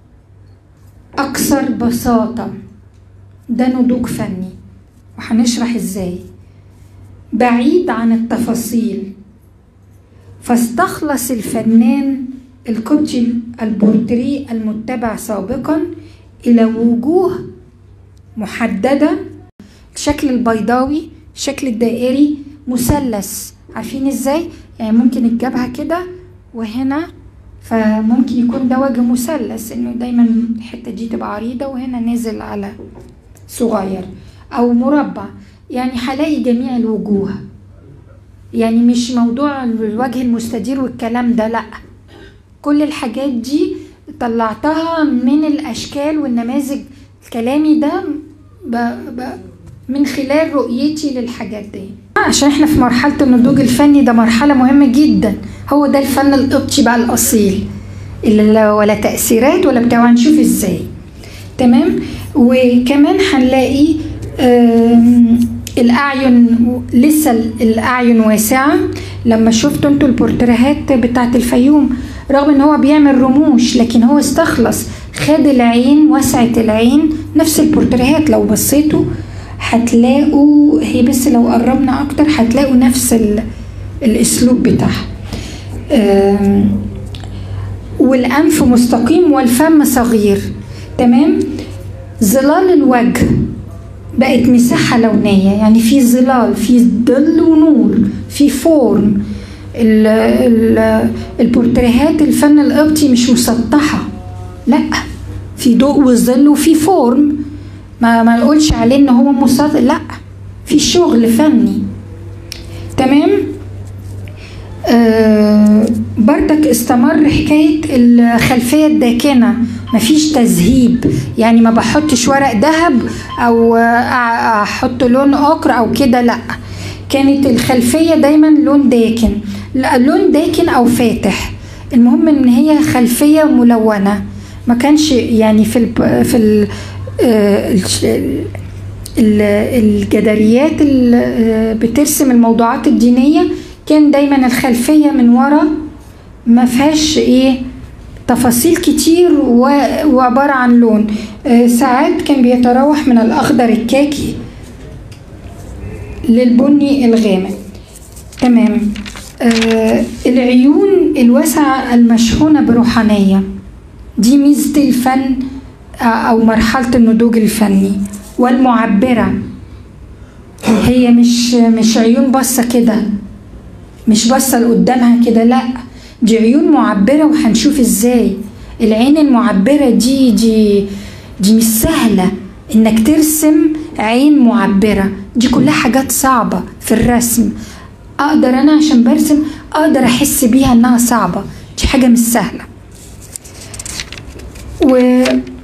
[SPEAKER 3] أكثر بساطة ده نضوج فني وهنشرح ازاي بعيد عن التفاصيل فاستخلص الفنان القبطي البورتري المتبع سابقا إلى وجوه محددة الشكل البيضاوي الشكل الدائري مثلث عارفين ازاي يعني ممكن الجبهة كده وهنا فممكن يكون ده وجه مثلث انه دايما الحتة دي تبقى عريضة وهنا نازل على صغير او مربع يعني هلاقي جميع الوجوه يعني مش موضوع الوجه المستدير والكلام ده لا كل الحاجات دي طلعتها من الاشكال والنماذج الكلامي ده ب... ب... من خلال رؤيتي للحاجات دي عشان احنا في مرحلة النضوج الفني ده مرحلة مهمة جدا هو ده الفن القبطي بقى الأصيل اللي لا ولا تأثيرات ولا بتاع هنشوف ازاي تمام وكمان هنلاقي آم، الأعين لسه الأعين واسعة لما شفتوا انتوا البورتريهات بتاعت الفيوم رغم ان هو بيعمل رموش لكن هو استخلص خد العين وسعة العين نفس البورتريهات لو بصيتوا هتلاقوا هي بس لو قربنا اكتر هتلاقوا نفس ال- الاسلوب بتاعها آم، والانف مستقيم والفم صغير تمام ظلال الوجه بقت مساحة لونية يعني في ظلال في ظل ونور في فورم ال ال البورتريهات الفن القبطي مش مسطحة لا في ضوء وظل وفي فورم ما ما نقولش عليه ان هو مسطح لا في شغل فني تمام آه بردك استمر حكاية الخلفية الداكنة مفيش تذهيب يعني ما بحطش ورق ذهب او آه، احط لون اقر او كده لا كانت الخلفية دايما لون داكن لا لون داكن او فاتح المهم ان هي خلفية ملونة ما كانش يعني في ال في ال آه، الش- ال- الجداريات اللي بترسم الموضوعات الدينية كان دايما الخلفية من ورا ما فيهاش ايه تفاصيل كتير و- وعبارة عن لون آه، ساعات كان بيتراوح من الأخضر الكاكي للبني الغامق تمام آه العيون الواسعة المشحونة بروحانية دي ميزة الفن آه، أو مرحلة النضوج الفني والمعبرة هي مش مش عيون باصة كده مش باصة لقدامها كده لا دي عيون معبرة وهنشوف ازاي العين المعبرة دي دي دي مش سهلة انك ترسم عين معبرة دي كلها حاجات صعبة في الرسم اقدر انا عشان برسم اقدر احس بيها انها صعبة دي حاجة مش سهلة و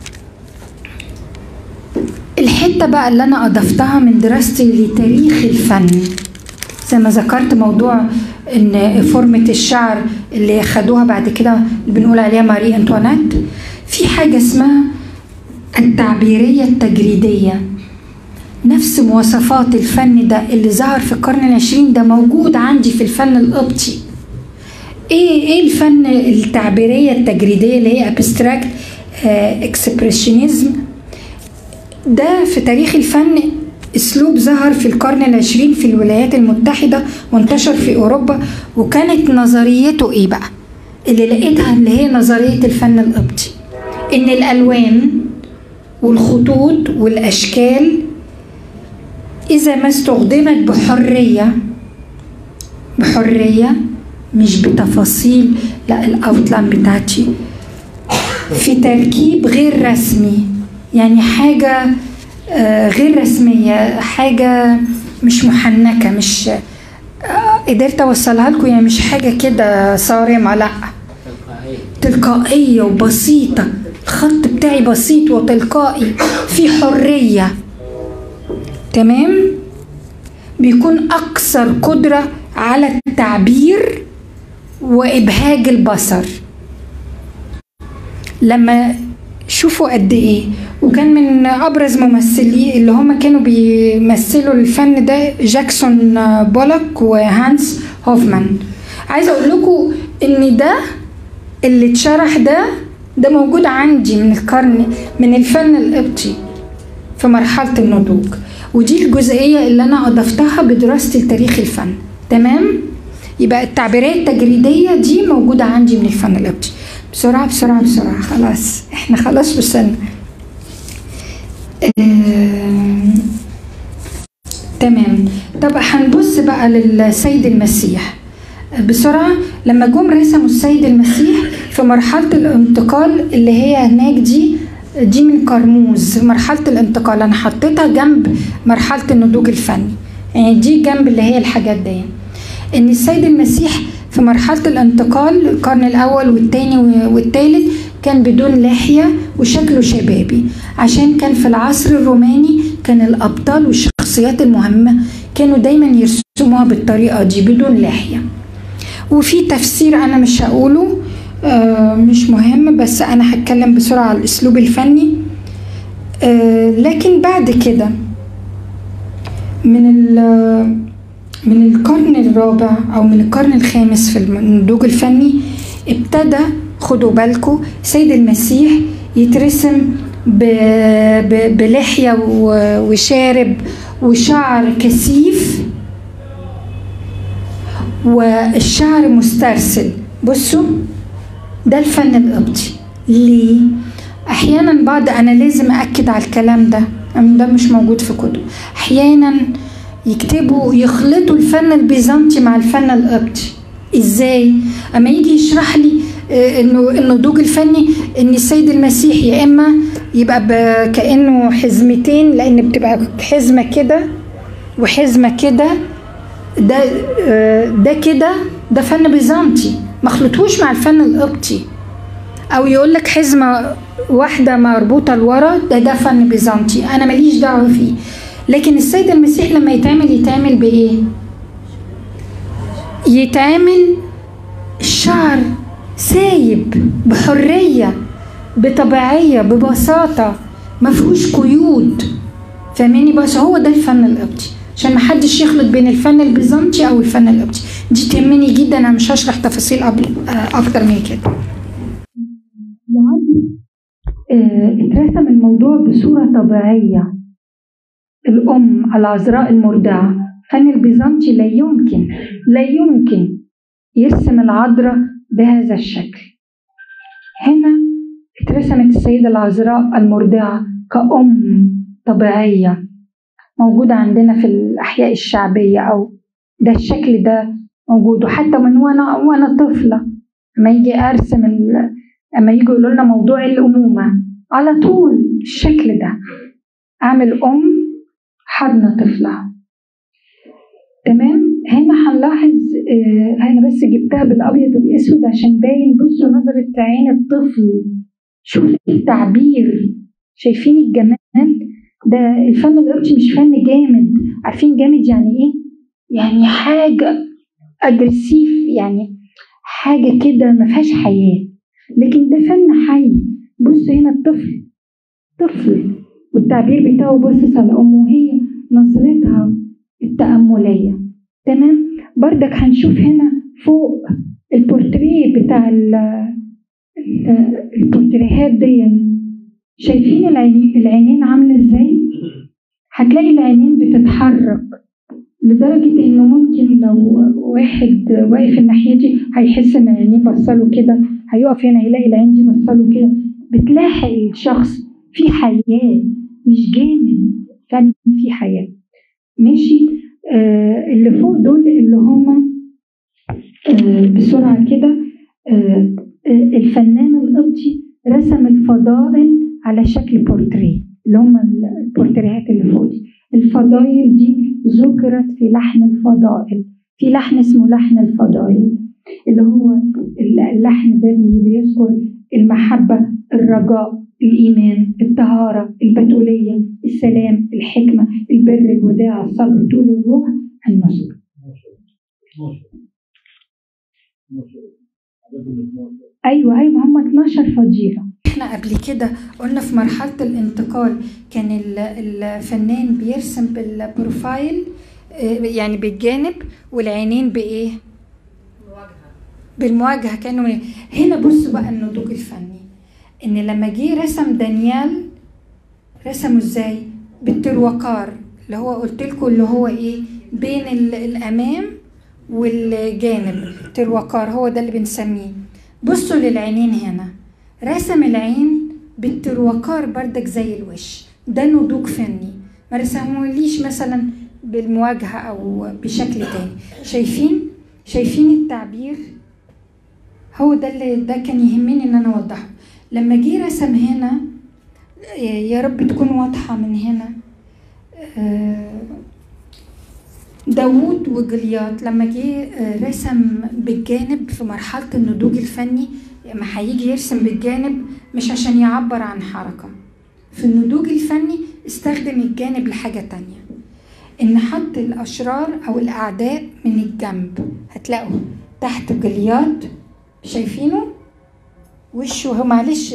[SPEAKER 3] الحتة بقى اللي أنا أضفتها من دراستي لتاريخ الفن زي ما ذكرت موضوع إن فورمة الشعر اللي خدوها بعد كده اللي بنقول عليها ماري أنطوانيت في حاجة اسمها التعبيرية التجريدية نفس مواصفات الفن ده اللي ظهر في القرن العشرين ده موجود عندي في الفن القبطي ايه ايه الفن التعبيرية التجريدية اللي هي ابستراكت اكسبريشنزم ده في تاريخ الفن اسلوب ظهر في القرن العشرين في الولايات المتحدة وانتشر في اوروبا وكانت نظريته ايه بقى اللي لقيتها اللي هي نظرية الفن القبطي ان الالوان والخطوط والاشكال اذا ما استخدمت بحرية بحرية مش بتفاصيل لا الاوتلاين بتاعتي في تركيب غير رسمي يعني حاجة آه، غير رسمية حاجة مش محنكة مش آه، قدرت أوصلها لكم يعني مش حاجة كده صارمة لأ تلقائية وبسيطة الخط بتاعي بسيط وتلقائي في حرية تمام بيكون أكثر قدرة على التعبير وإبهاج البصر لما شوفوا قد ايه وكان من ابرز ممثلي اللي هم كانوا بيمثلوا الفن ده جاكسون بولك وهانس هوفمان عايزه اقول لكم ان ده اللي اتشرح ده ده موجود عندي من القرن من الفن القبطي في مرحله النضوج ودي الجزئيه اللي انا اضفتها بدراستي لتاريخ الفن تمام يبقى التعبيرات التجريديه دي موجوده عندي من الفن القبطي بسرعة بسرعة بسرعة خلاص احنا خلاص وصلنا آه... تمام طب هنبص بقى للسيد المسيح بسرعة لما جم رسموا السيد المسيح في مرحلة الانتقال اللي هي هناك دي دي من قرموز مرحلة الانتقال أنا حطيتها جنب مرحلة النضوج الفني يعني دي جنب اللي هي الحاجات دي إن السيد المسيح في مرحلة الانتقال القرن الأول والتاني والتالت كان بدون لحية وشكله شبابي عشان كان في العصر الروماني كان الأبطال والشخصيات المهمة كانوا دايما يرسموها بالطريقة دي بدون لحية وفي تفسير أنا مش هقوله آه مش مهم بس أنا هتكلم بسرعة على الأسلوب الفني آه لكن بعد كده من من القرن الرابع او من القرن الخامس في النضوج الفني ابتدى خدوا بالكم سيد المسيح يترسم ب... ب... بلحية وشارب وشعر كثيف والشعر مسترسل بصوا ده الفن القبطي ليه احيانا بعض انا لازم اكد على الكلام ده ده مش موجود في كتب احيانا يكتبوا يخلطوا الفن البيزنطي مع الفن القبطي ازاي اما يجي يشرح لي انه النضوج الفني ان السيد المسيح يا اما يبقى كانه حزمتين لان بتبقى حزمه كده وحزمه كده ده ده كده ده فن بيزنطي ما خلطوش مع الفن القبطي او يقول لك حزمه واحده مربوطه لورا ده ده فن بيزنطي انا ماليش دعوه فيه لكن السيد المسيح لما يتعمل يتعمل بايه يتعمل الشعر سايب بحريه بطبيعيه ببساطه ما فيهوش قيود فاهماني بس هو ده الفن القبطي عشان محدش يخلط بين الفن البيزنطي او الفن القبطي دي تهمني جدا انا مش هشرح تفاصيل اكتر من كده اترسم الموضوع بصوره طبيعيه الأم العذراء المرضعة فن البيزنطي لا يمكن لا يمكن يرسم العذراء بهذا الشكل هنا اترسمت السيدة العذراء المرضعة كأم طبيعية موجودة عندنا في الأحياء الشعبية أو ده الشكل ده موجود وحتى من وأنا وأنا طفلة لما يجي أرسم لما يجي يقولوا لنا موضوع الأمومة على طول الشكل ده أعمل أم حضن طفلها تمام هنا هنلاحظ آه انا بس جبتها بالابيض والاسود عشان باين بصوا نظرة عين الطفل شوف التعبير شايفين الجمال ده الفن القبطي مش فن جامد عارفين جامد يعني ايه يعني حاجة اجريسيف يعني حاجة كده ما فيهاش حياة لكن ده فن حي بص هنا الطفل طفل والتعبير بتاعه باصص على امه وهي نظرتها التأملية تمام بردك هنشوف هنا فوق البورتريه بتاع البورتريهات دي شايفين العينين, العينين عاملة ازاي هتلاقي العينين بتتحرك لدرجة انه ممكن لو واحد واقف الناحية دي هيحس ان عينيه بصله كده هيقف هنا يلاقي العين دي بصله كده بتلاحق الشخص في حياة مش جامد فعلا في حياة ماشي آه اللي فوق دول اللي هم آه بسرعة كده آه آه الفنان القبطي رسم الفضائل على شكل بورتريه اللي هم البورتريهات اللي فوق دي الفضائل دي ذكرت في لحن الفضائل في لحن اسمه لحن الفضائل اللي هو اللحن ده بيذكر المحبة الرجاء الإيمان الطهارة البتولية السلام الحكمة البر الوداع الصبر طول الروح النصر ايوه ايوه هم 12 فضيله احنا قبل كده قلنا في مرحله الانتقال كان الفنان بيرسم بالبروفايل يعني بالجانب والعينين بايه بالمواجهه كانوا هنا بصوا بقى النضوج الفني ان لما جه رسم دانيال رسمه ازاي بالتروكار اللي هو قلت لكم اللي هو ايه بين الامام والجانب تروكار هو ده اللي بنسميه بصوا للعينين هنا رسم العين بالتروكار بردك زي الوش ده نضوج فني ما رسموليش مثلا بالمواجهة أو بشكل تاني شايفين شايفين التعبير هو ده اللي ده كان يهمني ان انا اوضحه لما جه رسم هنا يا رب تكون واضحة من هنا داوود وجليات لما جه رسم بالجانب في مرحلة النضوج الفني لما هيجي يرسم بالجانب مش عشان يعبر عن حركة في النضوج الفني استخدم الجانب لحاجة تانية إن حط الأشرار أو الأعداء من الجنب هتلاقوا تحت جليات شايفينه وشه هو معلش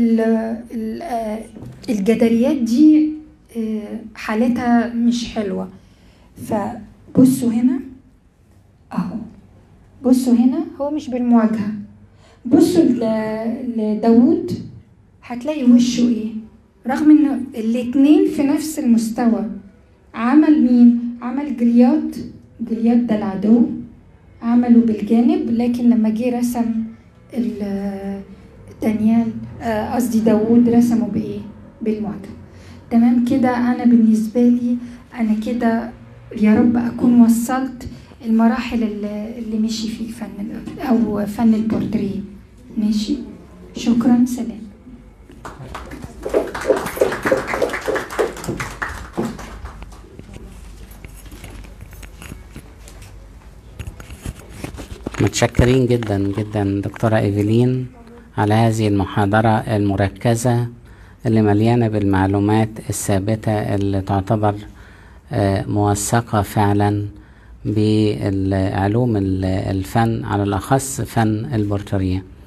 [SPEAKER 3] الجداريات دي حالتها مش حلوة فبصوا هنا اهو بصوا هنا هو مش بالمواجهة بصوا لداوود هتلاقي وشه ايه رغم ان الاتنين في نفس المستوى عمل مين عمل جليات جليات ده العدو عمله بالجانب لكن لما جه رسم دانيال قصدي داوود رسمه بايه بالمواجهه تمام كده انا بالنسبه لي انا كده يا رب اكون وصلت المراحل اللي, اللي مشي فيه فن او فن البورتريه ماشي شكرا سلام
[SPEAKER 1] متشكرين جدا جدا دكتورة إيفلين على هذه المحاضرة المركزة اللي مليانة بالمعلومات الثابتة اللي تعتبر موثقة فعلا بعلوم الفن على الأخص فن البورتريه